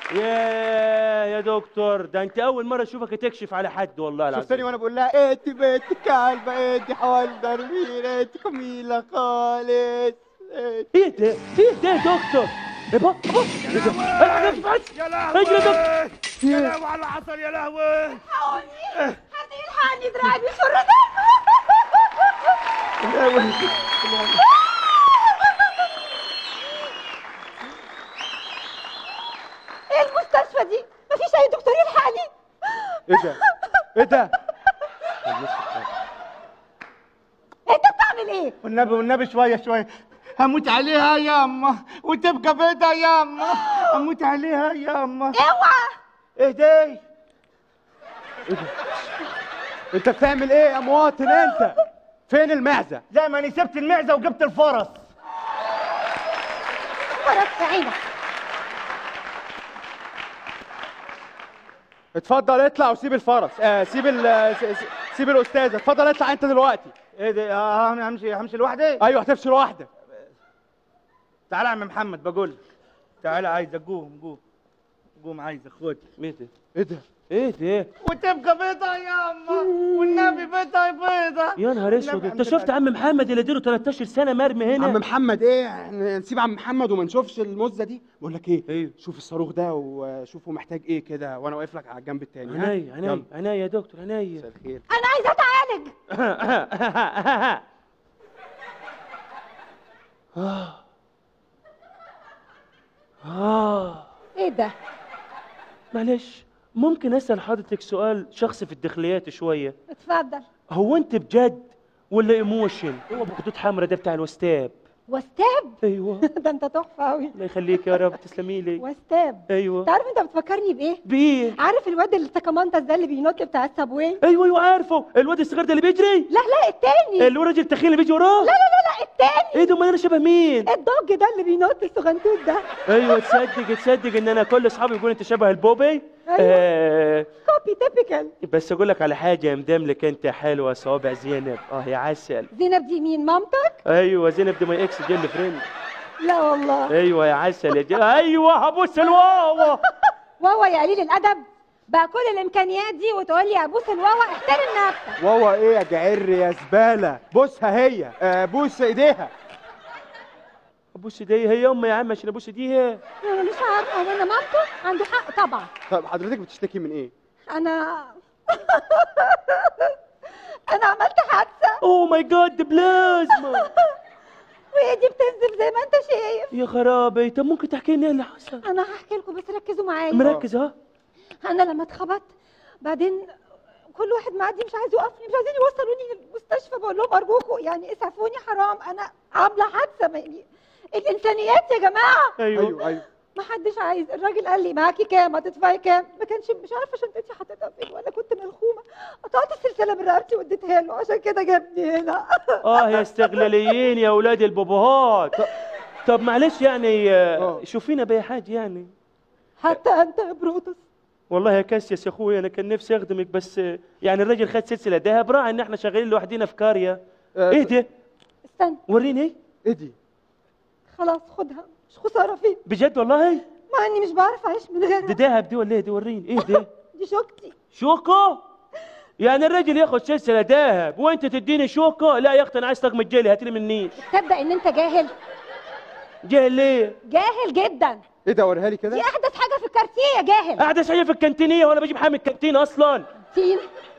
يا يا دكتور ده انت اول مره اشوفك تكشف على حد والله العظيم شفتني وانا بقول لها انت بنت كلبه انت حوال دربين انت جميله خالص إنت- ايه ده ايه ده يا دكتور ابا ابا ايه ده الحق نفسك بس يا اجري يا لهوي دكتور يا لهوي على اللي حصل يا لهوي حد يلحقني دراعي بيخر ايه المستشفى دي؟ مفيش اي دكتور يلحقني ايه ده ايه ده انت بتعمل ايه؟ والنبي والنبي شويه شويه هموت عليها يا اما وتبقى بيضة يا اما هموت عليها يا اما اوعى ايه ده ايه ده انت بتعمل ايه يا مواطن انت فين المعزه زي ما انا سبت المعزه وجبت الفرس فرس في عينك اتفضل اطلع وسيب الفرس آه سيب ال س- س- سيب الاستاذه اتفضل اطلع انت دلوقتي ايه ده آه، همشي همشي لوحدي ايوه هتمشي لوحدك تعالى يا عم محمد بقول تعالى عايزك قوم قوم قوم عايزك خد ايه ده ايه ده ايه ده وتبقى بيضة يا اما والنبي بيضة بيضة يا نهار اسود انت شفت عم محمد اللي اديله 13 سنه مرمي هنا عم محمد ايه إحنا نسيب عم محمد وما نشوفش المزه دي بقول لك ايه ايوه شوف الصاروخ ده وشوفه محتاج ايه كده وانا واقف لك على الجنب التاني ها؟ عينيا عينيا يلا. عينيا يا دكتور عينيا مساء الخير انا عايزه اتعالج آه. آه. ايه ده؟ معلش ممكن اسال حضرتك سؤال شخصي في الداخليات شويه اتفضل هو انت بجد ولا ايموشن هو بخطوط حمراء ده بتاع الوستاب وستاب ايوه ده انت تحفه قوي الله يخليك يا رب تسلمي لي وستاب ايوه انت عارف انت بتفكرني بايه؟ بايه عارف الواد اللي التكامانتس ده اللي بينط بتاع السابواي؟ ايوه ايوه عارفه الواد الصغير ده اللي بيجري لا لا التاني اللي هو الراجل التخين اللي بيجي وراه لا لا لا لا التاني ايه ده امال انا شبه مين الدوج ده اللي بينط الصغنطوط ده ايوه تصدق تصدق ان انا كل اصحابي يقولوا انت شبه البوبي آه كوبي تيبيكال بس اقول لك على حاجه يا مدملك انت حلوه صوابع زينب اه يا عسل زينب دي مين مامتك؟ ايوه زينب دي ماي اكس جيل فريند لا والله ايوه يا عسل يا جيل ايوه هبوس الواوا واوا يا قليل الادب بقى كل الامكانيات دي وتقول لي ابوس الواوا احترم نفسك واوا ايه يا جعر يا زباله بوسها هي آه بوس ايديها ابوس دي هي امي يا عم عشان ابوس دي انا مش عارفه هو انا مامته عنده حق طبعا طب حضرتك بتشتكي من ايه انا انا عملت حادثه اوه ماي جاد بلازما وايدي بتنزف زي ما انت شايف يا خرابي طب ممكن تحكي لي ايه اللي حصل انا هحكي لكم بس ركزوا معايا مركز ها انا لما اتخبطت بعدين كل واحد معدي مش عايز يوقفني مش عايزين يوصلوني للمستشفى بقول لهم ارجوكم يعني اسعفوني حرام انا عامله حادثه ما- يعني الانسانيات يا جماعه ايوه ايوه ايوه ما حدش عايز الراجل قال لي معاكي كام هتدفعي كام ما كانش مش عارفه شنطتي حاططها فين ولا كنت ملخومه قطعت السلسله من رقبتي واديتها له عشان كده جابني هنا اه يا استغلاليين يا اولاد البابوهات طب معلش يعني آه، آه. شوفينا باي حاجه يعني حتى انت يا بروتس والله يا كاسياس يا اخويا انا كان نفسي اخدمك بس آه، يعني الراجل خد سلسله دهب راعي ان احنا شغالين لوحدينا في قريه آه، ايه ده استنى وريني ايه دي خلاص خدها مش خساره فين بجد والله مع اني مش بعرف اعيش من دي غيرها دهب دي ولا ايه دي وريني ايه ده دي شوكتي شوكو يعني الراجل ياخد سلسله دهب وانت تديني شوكو لا يا اختي انا عايز طقم الجيلي هاتلي منيش تصدق ان انت جاهل جاهل ليه جاهل جدا ايه ده وريها لي دي كده احدث حاجه في الكارتيه يا جاهل قاعده شايف في الكانتينيه وانا بجيب حامل الكانتين اصلا تين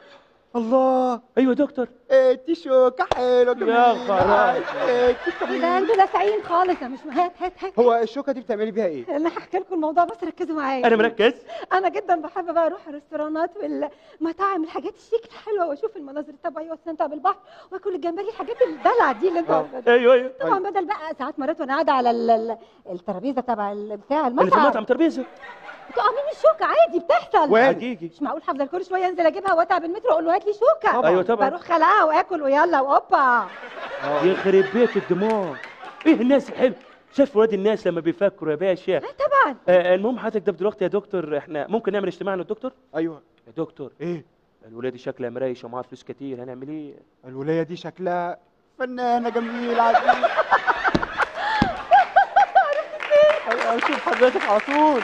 الله ايوه دكتور ايه دي شوكه حلوه جميله خرابي. إيه دي ده جميلة. انتوا لاسعين خالص يا مش هات هات هات هو الشوكه دي بتعملي بيها ايه انا هحكي لكم الموضوع بس ركزوا معايا انا مركز انا جدا بحب بقى اروح الريستورانات والمطاعم الحاجات الشيك الحلوه واشوف المناظر الطبيعيه واستمتع بالبحر واكل الجمبري الحاجات الدلع دي اللي انتوا آه. عارفينها ايوه ايوه طبعا بدل بقى ساعات مرات وانا قاعده على ال- ال- الترابيزه تبع ال- بتاع اللي في المطعم المطعم ترابيزه تقع مني الشوكه عادي بتحصل وين؟ حقيقي مش معقول هفضل كل شويه انزل اجيبها واتعب المترو اقول له هات لي شوكه طبعاً. أيوة طبعاً. بروح خلعها واكل ويلا واوبا يخرب بيت الدماغ ايه الناس الحلو شايف ولاد الناس لما بيفكروا يا باشا آه طبعا آه المهم حضرتك ده دلوقتي يا دكتور احنا ممكن نعمل اجتماع انا والدكتور ايوه يا دكتور ايه الولاد شكلها مريشه ومعاها فلوس كتير هنعمل ايه الولايه دي شكلها فنانه جميله عزيزه ايوه اشوف حضرتك على طول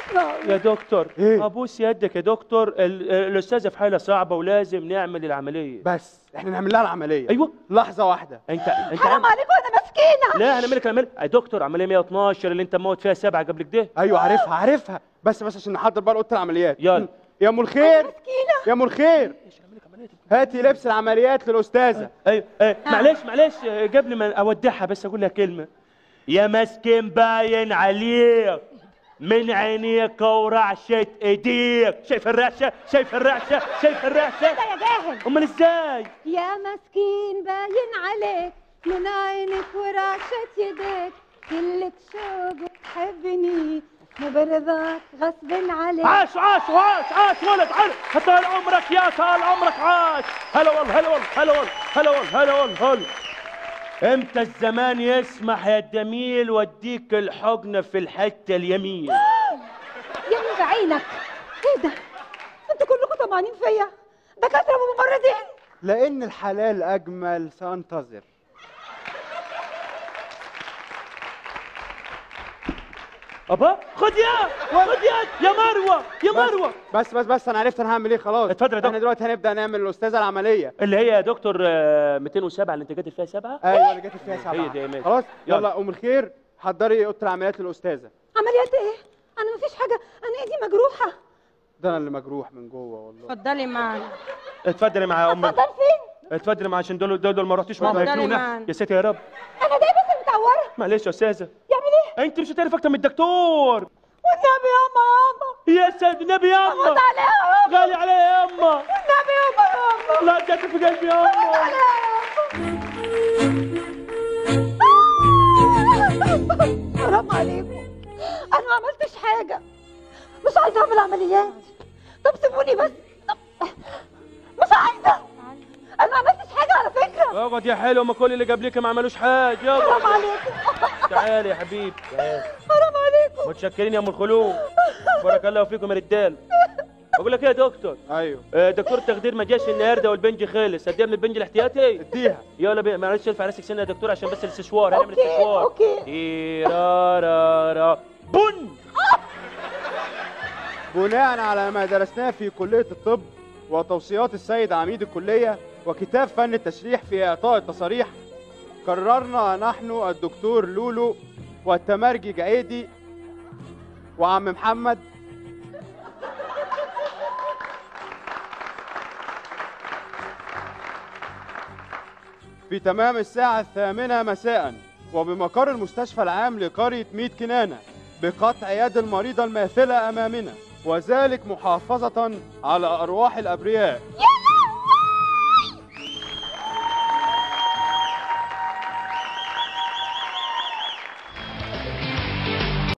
يا دكتور إيه؟ ابوس يدك يا دكتور ال- الاستاذه في حاله صعبه ولازم نعمل العمليه بس احنا نعمل لها العمليه ايوه لحظه واحده انت انت حرام عم... عليكم انا مسكينه لا هنعمل لك العمليه يا دكتور عمليه 112 اللي انت موت فيها سبعه قبل كده ايوه عارفها عارفها بس بس عشان نحضر بقى اوضه العمليات يلا. يا ام الخير مسكينه يا ام الخير هاتي لبس العمليات للاستاذه ايوه ايه معلش معلش آه، قبل ما اودعها بس اقول لها كلمه يا مسكين باين عليك من عينيك ورعشة ايديك شايف الرعشة شايف الرعشة شايف الرعشة ده يا جاهل امال ازاي يا مسكين باين عليك من عينك ورعشة يديك كلك شوق وتحبني ما برضاك غصب عليك عاش عاش عاش عاش ولد عاش طال عمرك يا طال عمرك عاش هلا والله هلا والله هلا والله هلا والله هلا والله هلا امتى الزمان يسمح يا الجميل وديك الحضن في الحته اليمين يعني بعينك ايه ده انتوا كلكم طمعانين فيا دكاتره وممرضين لان الحلال اجمل سانتظر ابا خد يا خد يا يا مروه يا مروه بس بس بس انا عرفت انا هعمل ايه خلاص اتفضل يا احنا دكتور. دلوقتي هنبدا نعمل الاستاذه العمليه اللي هي يا دكتور آه، 207 اللي انت جات فيها سبعه ايوه انا جيت فيها سبعه هي دي، ماشي. خلاص يلا. يلا ام الخير حضري اوضه العمليات للاستاذه عمليات ايه انا مفيش حاجه انا ايدي مجروحه ده انا اللي مجروح من جوه والله اتفضلي معانا اتفضلي مع يا ام اتفضل فين اتفضلي مع عشان دول دول, دول ما رحتيش اتفضلي معاهم معانا. يا ساتر يا رب انا داي بس متعوره معلش يا استاذه يعمل ايه انت مش هتعرف اكتر من الدكتور والنبي ياما ياما يا سيد النبي يا موت اما عليها ياما غالي عليا يا اما والنبي ياما ياما لا جت في قلبي يا اما حرام عليكم انا ما عملتش حاجه مش عايزه اعمل عمليات طب سيبوني بس طب مش عايزه انا ما عملتش حاجه على فكره اقعد يا حلو ما كل اللي قبلك ما عملوش حاجه حرام اقعد عليكم تعالي يا حبيبي تعالي. حرام عليكم متشكرين يا ام الخلود بارك الله فيكم يا رجال اقول لك ايه يا دكتور ايوه آه، دكتور التخدير ما جاش النهارده والبنج خلص اديها من البنج الاحتياطي اديها يلا بي... معلش ارفع راسك سنه يا دكتور عشان بس الاستشوار هنعمل أوكي، استشوار أوكي. تيرارارا بن بناء على ما درسناه في كليه الطب وتوصيات السيد عميد الكليه وكتاب فن التشريح في اعطاء التصاريح قررنا نحن الدكتور لولو والتمرجي جعيدي وعم محمد في تمام الساعة الثامنة مساء وبمقر المستشفى العام لقرية ميت كنانة بقطع يد المريضة الماثلة أمامنا وذلك محافظة على أرواح الأبرياء